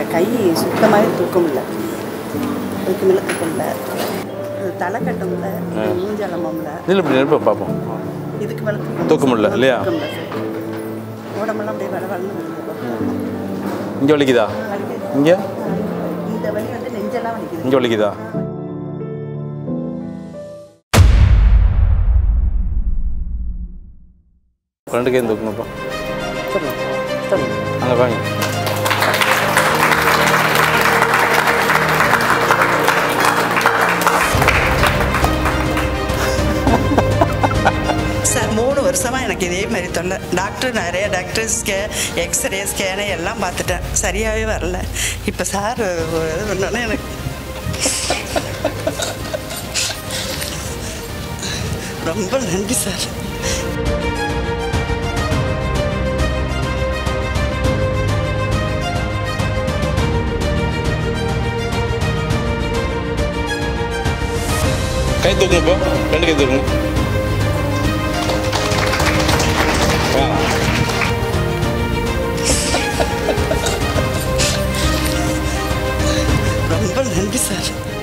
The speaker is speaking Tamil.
கை சுத்தமாகவே தூக்க முடியல இதுக்கு மேலே தூக்க முடியல இது தலை கட்ட முடியல மூஞ்சாலம்ப முடியல இல்லை இப்படி நிற்ப பார்ப்போம் இதுக்கு மேலே தூக்க தூக்க முடியல, இல்லையா? தூக்க முடியல சார் உடம்பெல்லாம் அப்படியே வள வளர்ந்து வருது. இங்கே வலிக்குதா வலிக்குது. இங்கே இந்த வலி வந்து நெஞ்செல்லாம் வலிக்குது இங்கே வலிக்குதா ரெண்டு கையும் தூக்கணும்ப்பா அங்கே வாங்க சார் மூணு வருஷமாக எனக்கு இதே மாதிரி தொல்லை டாக்டர் நிறைய டாக்டர் ஸ்கே எக்ஸ்ரே ஸ்கேனு எல்லாம் பார்த்துட்டேன் சரியாகவே வரல இப்போ சார் ஒரு இது பண்ணோன்னே எனக்கு ரொம்ப நன்றி சார் கை தூக்கணும்ப்பா ரெண்டு கை தூக்கணும் ஆ ரொம்ப நன்றி சார்